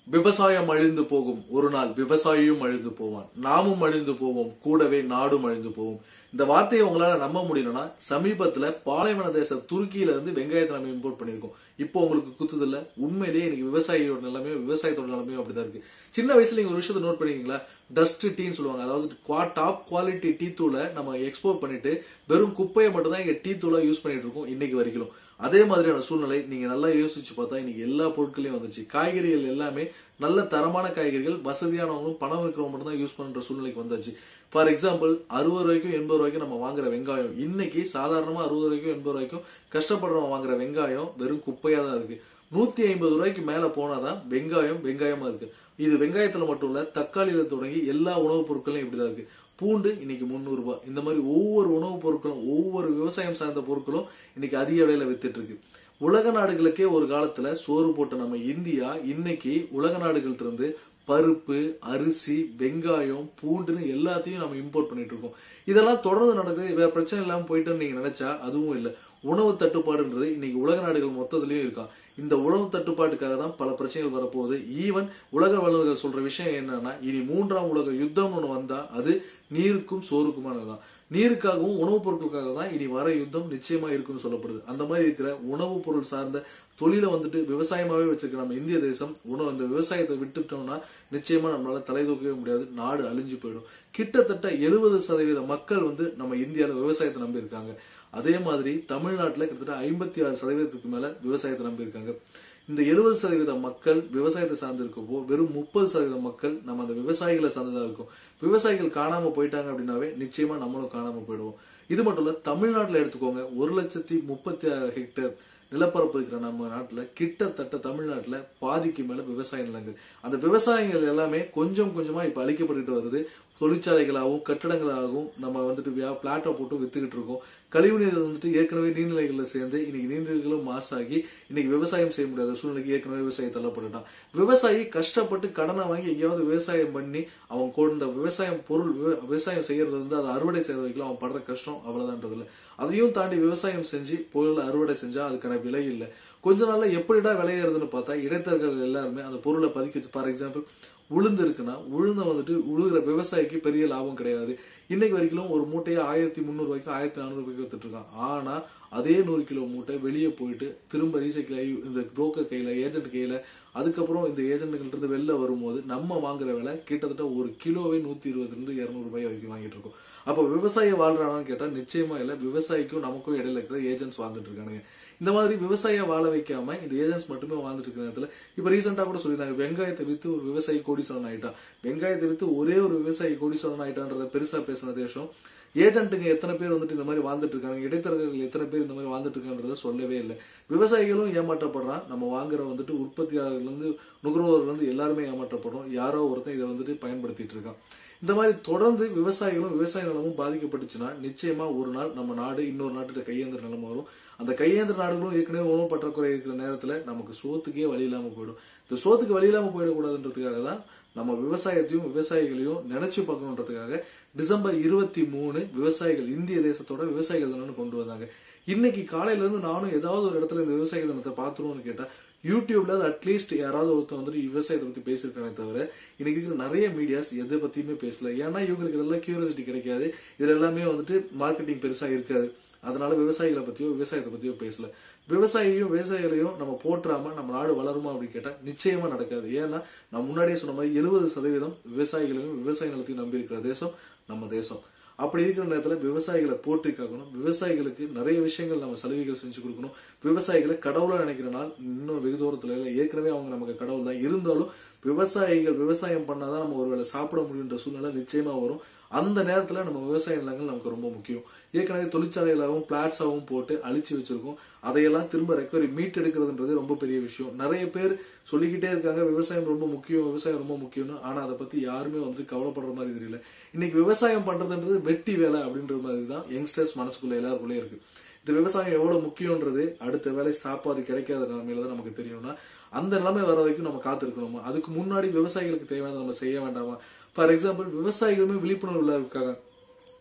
விவசாயம் அழிந்து போகும் ஒரு நாள் விவசாயியும் அழிந்து போவான் நாமும் அழிந்து போவோம் கூடவே நாடும் அழிந்து போவோம் இந்த வார்த்தையை உங்களால நம்ப முடியலன்னா சமீபத்துல பாலைவன தேச துருக்கியில இருந்து வெங்காயத்தை நம்ம இம்போர்ட் பண்ணிருக்கோம் இப்போ உங்களுக்கு குத்துதில்ல உண்மையிலேயே இன்னைக்கு விவசாயியோட நிலைமையும் விவசாயத்தோட நிலைமையும் அப்படிதான் இருக்கு சின்ன வயசுல நீங்க ஒரு விஷயத்தை நோட் பண்ணிருக்கீங்களா டஸ்ட் டீன்னு சொல்லுவாங்க அதாவது டாப் குவாலிட்டி டீ தூளை நம்ம எக்ஸ்போர்ட் பண்ணிட்டு வெறும் குப்பையை மட்டும் தான் இங்க டீ தூளா யூஸ் பண்ணிட்டு இருக்கோம் இன்னைக்கு வரைக்கும் அதே மாதிரியான சூழ்நிலை நீங்க நல்லா யோசிச்சு பார்த்தா இன்னைக்கு எல்லா பொருட்களையும் வந்துச்சு காய்கறிகள் எல்லாமே நல்ல தரமான காய்கறிகள் வசதியானவங்களும் பணம் இருக்கிறவங்க மட்டும் தான் யூஸ் பண்ற சூழ்நிலைக்கு வந்தாச்சு ஃபார் எக்ஸாம்பிள் அறுபது ரூபாய்க்கும் எண்பது ரூபாய்க்கும் நம்ம வாங்குற வெங்காயம் இன்னைக்கு சாதாரணமா அறுபது ரூபாய்க்கும் எண்பது ரூபாய்க்கும் கஷ்டப்படுறவங்க வாங்குற வெங்காயம் வெறும் குப்பையா தான் இருக்கு நூத்தி ஐம்பது ரூபாய்க்கு மேல போனாதான் வெங்காயம் வெங்காயமா இருக்கு இது வெங்காயத்துல மட்டும் இல்ல தக்காளியில தொடங்கி எல்லா உணவுப் பொருட்களும் இப்படிதான் இருக்கு பூண்டு இன்னைக்கு முந்நூறு ரூபாய் இந்த மாதிரி ஒவ்வொரு உணவுப் பொருட்களும் ஒவ்வொரு விவசாயம் சார்ந்த பொருட்களும் இன்னைக்கு அதிக விலையில வித்துட்டு இருக்கு உலக நாடுகளுக்கே ஒரு காலத்துல சோறு போட்ட நம்ம இந்தியா இன்னைக்கு உலக நாடுகள்ட்ட இருந்து பருப்பு அரிசி வெங்காயம் பூண்டுன்னு எல்லாத்தையும் நம்ம இம்போர்ட் பண்ணிட்டு இருக்கோம் இதெல்லாம் தொடர்ந்து நடக்குது வேற பிரச்சனை இல்லாம போயிட்டு நீங்க நினைச்சா அதுவும் இல்ல உணவு தட்டுப்பாடுன்றது இன்னைக்கு உலக நாடுகள் மொத்தத்திலயும் இருக்கான் இந்த உணவு தட்டுப்பாட்டுக்காக தான் பல பிரச்சனைகள் வரப்போகுது ஈவன் உலக வல்லுநர்கள் சொல்ற விஷயம் என்னன்னா இனி மூன்றாம் உலக யுத்தம் ஒண்ணு வந்தா அது நீருக்கும் சோறுக்குமானதுதான் நீருக்காகவும் உணவுப் பொருட்களுக்காக தான் இனி வர யுத்தம் நிச்சயமா இருக்குன்னு சொல்லப்படுது அந்த மாதிரி இருக்கிற உணவுப் பொருள் சார்ந்த தொழிலை வந்துட்டு விவசாயமாவே வச்சிருக்க நம்ம இந்திய தேசம் உணவு அந்த விவசாயத்தை விட்டுட்டோம்னா நிச்சயமா நம்மளால தலை தூக்கவே முடியாது நாடு அழிஞ்சு போயிடும் கிட்டத்தட்ட எழுபது சதவீத மக்கள் வந்து நம்ம இந்தியால விவசாயத்தை நம்பி இருக்காங்க அதே மாதிரி தமிழ்நாட்டுல கிட்டத்தட்ட ஐம்பத்தி ஆறு சதவீதத்துக்கு மேல விவசாயத்தை நம்பி இருக்காங்க இந்த எழுபது சதவீத மக்கள் விவசாயத்தை சார்ந்து இருக்கப்போ வெறும் முப்பது சதவீத மக்கள் நம்ம அந்த விவசாயிகளை சார்ந்ததா இருக்கும் விவசாயிகள் காணாம போயிட்டாங்க அப்படின்னாவே நிச்சயமா நம்மளும் காணாம போயிடுவோம் இது மட்டும் இல்ல தமிழ்நாட்டுல எடுத்துக்கோங்க ஒரு லட்சத்தி முப்பத்தி ஆறு ஹெக்டேர் நிலப்பரப்பு இருக்கிற நம்ம நாட்டுல கிட்டத்தட்ட தமிழ்நாட்டுல பாதிக்கு மேல விவசாய நிலங்கள் அந்த விவசாயங்கள் எல்லாமே கொஞ்சம் கொஞ்சமா இப்ப அழிக்கப்பட்டுட்டு வருது தொழிற்சாலைகளாகவும் கட்டடங்களாகவும் நம்ம வந்துட்டு பிளாட்டை போட்டு வித்துக்கிட்டு இருக்கோம் கழிவுநீர் வந்துட்டு ஏற்கனவே நீர்நிலைகள்ல சேர்ந்து இன்னைக்கு நீர்நிலைகளும் மாசாகி இன்னைக்கு விவசாயம் செய்ய முடியாத சூழ்நிலைக்கு ஏற்கனவே விவசாயி தள்ளப்பட்டுட்டான் விவசாயி கஷ்டப்பட்டு கடனை வாங்கி எங்கேயாவது விவசாயம் பண்ணி அவன் கொண்ட விவசாயம் பொருள் விவ- விவசாயம் செய்யறது வந்து அதை அறுவடை செய்யற வரைக்கும் அவன் படுற கஷ்டம் அவ்வளவுதான்றது இல்ல அதையும் தாண்டி விவசாயம் செஞ்சு பொருளை அறுவடை செஞ்சா அதுக்கான விலை இல்லை கொஞ்ச நாள்ல எப்படிடா விளையிறதுன்னு பார்த்தா இடைத்தரகர்கள் எல்லாருமே அந்த பொருளை பதுக்கி ஃபார் எக்ஸாம்பிள் உளுந்து இருக்குன்னா உளுந்த வந்துட்டு உழுகிற விவசாயிக்கு பெரிய லாபம் கிடையாது இன்னைக்கு வரைக்கும் ஒரு மூட்டையை ஆயிரத்தி முந்நூறு ரூபாய்க்கும் ஆயிரத்தி நானூறு ரூபாய்க்கு வித்துட்டு இருக்கான் ஆனா அதே நூறு கிலோ மூட்டை வெளியே போயிட்டு திரும்ப ரீசைக்கிள் ஆகி இந்த புரோக்கர் கையில ஏஜென்ட் கையில அதுக்கப்புறம் இந்த ஏஜென்ட்டுகள்ட்ட இருந்து வெளில வரும்போது நம்ம வாங்குற விலை கிட்டத்தட்ட ஒரு கிலோவே நூத்தி இருபதுல இருந்து இருநூறு ரூபாய் வரைக்கும் வாங்கிட்டு இருக்கோம் அப்ப விவசாயி வாழ்றானான்னு கேட்டா நிச்சயமா இல்ல விவசாயிக்கும் நமக்கும் இடையில இருக்கிற ஏஜென்ட்ஸ் வாழ்ந்துட்டு இருக்கானுங்க இந்த மாதிரி விவசாயிய வாழ வைக்காம இந்த ஏஜென்ட்ஸ் மட்டுமே வாழ்ந்துட்டு இருக்கிற நேரத்துல இப்ப ரீசெண்டா கூட சொல்லியிருந்தாங்க வெங்காயத்தை வித்து ஒரு விவசாயி கோடீஸ்வரன் ஆயிட்டான் வெங்காயத்தை வித்து ஒரே ஒரு விவசாயி கோடீஸ்வரன் ஆயிட்டான்றத பெருசா பேசின தேசம் ஏஜென்ட்டுங்க எத்தனை பேர் வந்துட்டு இந்த மாதிரி வாழ்ந்துட்டு இருக்காங்க இடைத்தரகர்கள் எத்தனை பேர் இந்த மாதிரி வாழ்ந்துட்டு இருக்கான்றத சொல்லவே இல்லை விவசாயிகளும் ஏமாற்றப்படுறான் நம்ம வாங்குற வந்துட்டு உற்பத்தியாளர்கள் இருந்து நுகர்வோர்கள் இருந்து எல்லாருமே ஏமாற்றப்படுறோம் யாரோ ஒருத்தன் இதை வந்துட்டு பயன்படுத்திட்டு இருக்கான் இந்த மாதிரி தொடர்ந்து விவசாயிகளும் விவசாய நிலமும் பாதிக்கப்பட்டுச்சுன்னா நிச்சயமா ஒரு நாள் நம்ம நாடு இன்னொரு நாட்டுல கையேந்திர நிலைமை வரும் அந்த கையேந்திர நாடுகளும் ஏற்கனவே உணவு பற்றாக்குறை இருக்கிற நேரத்துல நமக்கு சோத்துக்கே வழி இல்லாம போயிடும் இந்த சோத்துக்கு வழி இல்லாம போயிடக்கூடாதுன்றதுக்காக தான் நம்ம விவசாயத்தையும் விவசாயிகளையும் நினைச்சு பார்க்கணுன்றதுக்காக டிசம்பர் இருபத்தி மூணு விவசாயிகள் இந்திய தேசத்தோட விவசாயிகள் தினம்னு கொண்டு வந்தாங்க இன்னைக்கு காலையில இருந்து நானும் ஏதாவது ஒரு இடத்துல இந்த விவசாய தினத்தை பார்த்துருவோம்னு கேட்டா யூடியூப்ல அட்லீஸ்ட் யாராவது ஒருத்தர் வந்துட்டு விவசாயத்தை பத்தி பேசியிருக்கானே தவிர இன்னைக்கு இருக்கிற நிறைய மீடியாஸ் எதை பத்தியுமே பேசல ஏன்னா இவங்களுக்கு இதெல்லாம் கியூரியாசிட்டி கிடைக்காது இதுல எல்லாமே வந்துட்டு மார்க்கெட்டிங் பெருசா இருக்காது அதனால விவசாயிகளை பத்தியோ விவசாயத்தை பத்தியோ பேசல விவசாயியும் விவசாயிகளையும் நம்ம போற்றாம நம்ம நாடு வளருமா அப்படின்னு கேட்டா நிச்சயமா நடக்காது ஏன்னா நான் முன்னாடியே சொன்ன மாதிரி எழுபது சதவீதம் விவசாயிகளையும் விவசாய நிலத்தையும் நம்பி இருக்கிற தேசம் நம்ம தேசம் அப்படி இருக்கிற நேரத்துல விவசாயிகளை போற்றி காக்கணும் விவசாயிகளுக்கு நிறைய விஷயங்கள் நம்ம சலுகைகள் செஞ்சு கொடுக்கணும் விவசாயிகளை கடவுளா நினைக்கிற நாள் இன்னும் வெகு தூரத்துல இல்லை ஏற்கனவே அவங்க நமக்கு கடவுள் தான் இருந்தாலும் விவசாயிகள் விவசாயம் பண்ணாதான் நம்ம ஒருவேளை சாப்பிட முடியுன்ற சூழ்நிலை நிச்சயமா வரும் அந்த நேரத்துல நம்ம விவசாய நிலங்கள் நமக்கு ரொம்ப முக்கியம் ஏற்கனவே தொழிற்சாலைகளாகவும் பிளாட்ஸாகவும் போட்டு அழிச்சு வச்சிருக்கோம் அதையெல்லாம் திரும்ப ரெக்கவரி மீட் எடுக்கிறதுன்றது ரொம்ப பெரிய விஷயம் நிறைய பேர் சொல்லிக்கிட்டே இருக்காங்க விவசாயம் ரொம்ப முக்கியம் விவசாயம் ரொம்ப முக்கியம்னு ஆனா அதை பத்தி யாருமே வந்து கவலைப்படுற மாதிரி தெரியல இன்னைக்கு விவசாயம் பண்றதுன்றது வெட்டி வேலை அப்படின்ற மாதிரி தான் யங்ஸ்டர்ஸ் மனசுக்குள்ள எல்லாருக்குள்ளே இருக்கு இந்த விவசாயம் எவ்வளவு முக்கியம்ன்றது அடுத்த வேலை சாப்பாடு கிடைக்காத நிலைமையில தான் நமக்கு தெரியும்னா அந்த நிலைமை வர வரைக்கும் நம்ம காத்திருக்கணுமா அதுக்கு முன்னாடி விவசாயிகளுக்கு தேவையானதை நம்ம செய்ய வேண்டாமா ஃபார் எக்ஸாம்பிள் விவசாயிகளுமே விழிப்புணர்வுல இருக்காங்க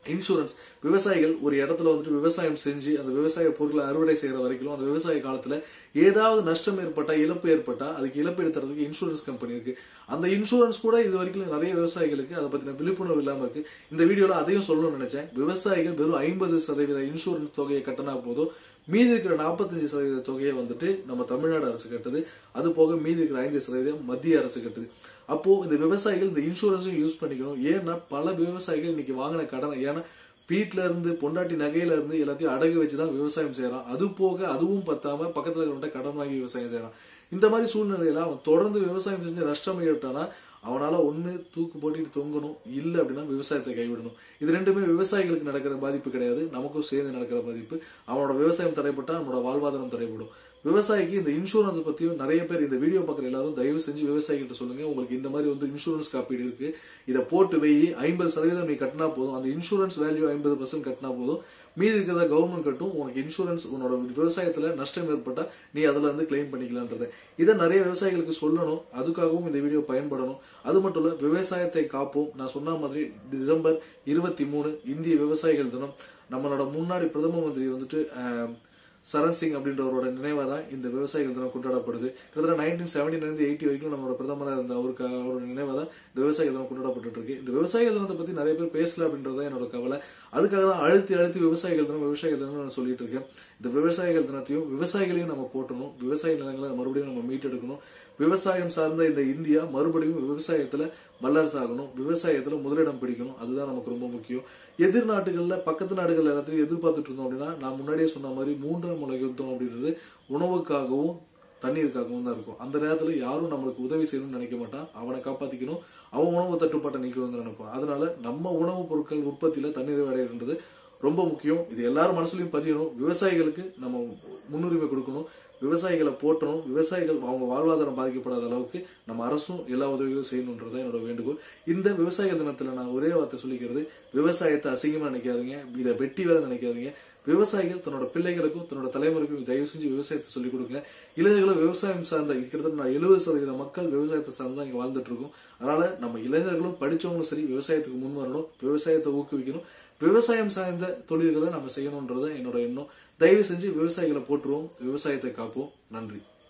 இன்சூரன்ஸ் விவசாயிகள் ஒரு இடத்துல வந்துட்டு விவசாயம் செஞ்சு அந்த விவசாய பொருட்களை அறுவடை செய்யற வரைக்கும் அந்த விவசாய காலத்துல ஏதாவது நஷ்டம் ஏற்பட்டா இழப்பு ஏற்பட்டா அதுக்கு இழப்பீடு தரதுக்கு இன்சூரன்ஸ் கம்பெனி இருக்கு அந்த இன்சூரன்ஸ் கூட இது வரைக்கும் நிறைய விவசாயிகளுக்கு அதை பத்தின விழிப்புணர்வு இல்லாம இருக்கு இந்த வீடியோல அதையும் சொல்லணும்னு நினைச்சேன் விவசாயிகள் வெறும் ஐம்பது சதவீத இன்சூரன்ஸ் தொகையை கட்டினா போதும் மீதி இருக்கிற நாற்பத்தஞ்சு சதவீத தொகையை வந்துட்டு நம்ம தமிழ்நாடு அரசு கட்டுது அது போக மீதி இருக்கிற ஐந்து சதவீதம் மத்திய அரசு கட்டுது அப்போ இந்த விவசாயிகள் இந்த இன்சூரன்ஸும் யூஸ் பண்ணிக்கணும் ஏன்னா பல விவசாயிகள் இன்னைக்கு வாங்கின கடன் ஏன்னா வீட்ல இருந்து பொண்டாட்டி நகையில இருந்து எல்லாத்தையும் அடகு வச்சுதான் விவசாயம் செய்யறான் அது போக அதுவும் பத்தாம பக்கத்துல இருக்கிறவங்க கடன் வாங்கி விவசாயம் செய்யறான் இந்த மாதிரி சூழ்நிலையில அவன் தொடர்ந்து விவசாயம் செஞ்சு நஷ்டம் ஏற்பட்டானா அவனால ஒண்ணு தூக்கு போட்டுட்டு தொங்கணும் இல்ல அப்படின்னா விவசாயத்தை கைவிடணும் இது ரெண்டுமே விவசாயிகளுக்கு நடக்கிற பாதிப்பு கிடையாது நமக்கும் சேர்ந்து நடக்கிற பாதிப்பு அவனோட விவசாயம் தடைப்பட்டா நம்மளோட வாழ்வாதாரம் தடைப்படும் விவசாயிக்கு இந்த இன்சூரன்ஸ் பத்தியும் நிறைய பேர் இந்த வீடியோ பார்க்குற எல்லாரும் தயவு செஞ்சு விவசாயிகிட்ட சொல்லுங்க உங்களுக்கு இந்த மாதிரி வந்து இன்சூரன்ஸ் காப்பீடு இருக்கு இதை போட்டு வை ஐம்பது சதவீதம் நீ கட்டினா போதும் அந்த இன்சூரன்ஸ் வேல்யூ ஐம்பது பர்சன்ட் கட்டினா போதும் மீதி இருக்கிறத கவர்மெண்ட் கட்டும் உனக்கு இன்சூரன்ஸ் உன்னோட விவசாயத்துல நஷ்டம் ஏற்பட்டா நீ அதுல இருந்து கிளைம் பண்ணிக்கலான்றத இதை நிறைய விவசாயிகளுக்கு சொல்லணும் அதுக்காகவும் இந்த வீடியோ பயன்படணும் அது மட்டும் இல்ல விவசாயத்தை காப்போம் நான் சொன்ன மாதிரி டிசம்பர் இருபத்தி மூணு இந்திய விவசாயிகள் தினம் நம்மளோட முன்னாடி பிரதம மந்திரி வந்துட்டு ஆஹ், சரண் சிங் அப்படின்றவரோட நினைவாக தான் இந்த விவசாயிகள் தினம் கொண்டாடப்படுது கிட்டத்தட்ட நைன்டீன் செவன்டீன்லேருந்து எயிட்டி வரைக்கும் நம்மளோட பிரதமராக இருந்த அவருக்கு அவரோட நினைவாக தான் இந்த விவசாயிகள் தினம் கொண்டாடப்பட்டு இருக்கு இந்த விவசாயிகள் தினத்தை பற்றி நிறைய பேர் பேசல அப்படின்றது தான் என்னோட கவலை அதுக்காக தான் அழுத்தி அழுத்தி விவசாயிகள் தினம் விவசாயிகள் தினம் நான் சொல்லிட்டு இருக்கேன் இந்த விவசாயிகள் தினத்தையும் விவசாயிகளையும் நம்ம போட்டணும் விவசாய நிலங்களை மறுபடியும் நம்ம மீட்டெடுக்கணும் விவசாயம் சார்ந்த இந்த இந்தியா மறுபடியும் விவசாயத்துல வல்லரசு ஆகணும் விவசாயத்துல முதலிடம் பிடிக்கணும் அதுதான் நமக்கு ரொம்ப முக்கியம் எதிர் நாட்டுகள்ல பக்கத்து நாடுகள் எல்லாத்தையும் எதிர்பார்த்துட்டு இருந்தோம் அப்படின்னா நான் முன்னாடியே சொன்ன மாதிரி மூன்றாம் உலக யுத்தம் அப்படின்றது உணவுக்காகவும் தண்ணீருக்காகவும் தான் இருக்கும் அந்த நேரத்துல யாரும் நம்மளுக்கு உதவி செய்யணும்னு நினைக்க மாட்டான் அவனை காப்பாத்திக்கணும் அவன் உணவு தட்டுப்பாட்டை நீக்கணும்னு நினைப்பான் அதனால நம்ம உணவுப் பொருட்கள் உற்பத்தியில தண்ணீர் அடையிறது ரொம்ப முக்கியம் இது எல்லாரும் மனசுலயும் பதியணும் விவசாயிகளுக்கு நம்ம முன்னுரிமை கொடுக்கணும் விவசாயிகளை போற்றணும் விவசாயிகள் அவங்க வாழ்வாதாரம் பாதிக்கப்படாத அளவுக்கு நம்ம அரசும் எல்லா உதவிகளும் செய்யணுன்றது என்னோட வேண்டுகோள் இந்த விவசாய தினத்துல நான் ஒரே வார்த்தை சொல்லிக்கிறது விவசாயத்தை அசிங்கமா நினைக்காதீங்க இதை வெட்டி வேலை நினைக்காதீங்க விவசாயிகள் தன்னோட பிள்ளைகளுக்கும் தன்னோட தலைமுறைக்கும் தயவு செஞ்சு விவசாயத்தை சொல்லிக் கொடுங்க இளைஞர்களும் விவசாயம் சார்ந்த கிட்டத்தட்ட நான் எழுபது சதவீத மக்கள் விவசாயத்தை சார்ந்து இங்க வாழ்ந்துட்டு இருக்கோம் அதனால நம்ம இளைஞர்களும் படிச்சவங்களும் சரி விவசாயத்துக்கு முன் வரணும் விவசாயத்தை ஊக்குவிக்கணும் விவசாயம் சார்ந்த தொழில்களை நம்ம செய்யணும்ன்றது என்னோட எண்ணம் தயவு செஞ்சு விவசாயிகளை போற்றுவோம் விவசாயத்தை காப்போம் நன்றி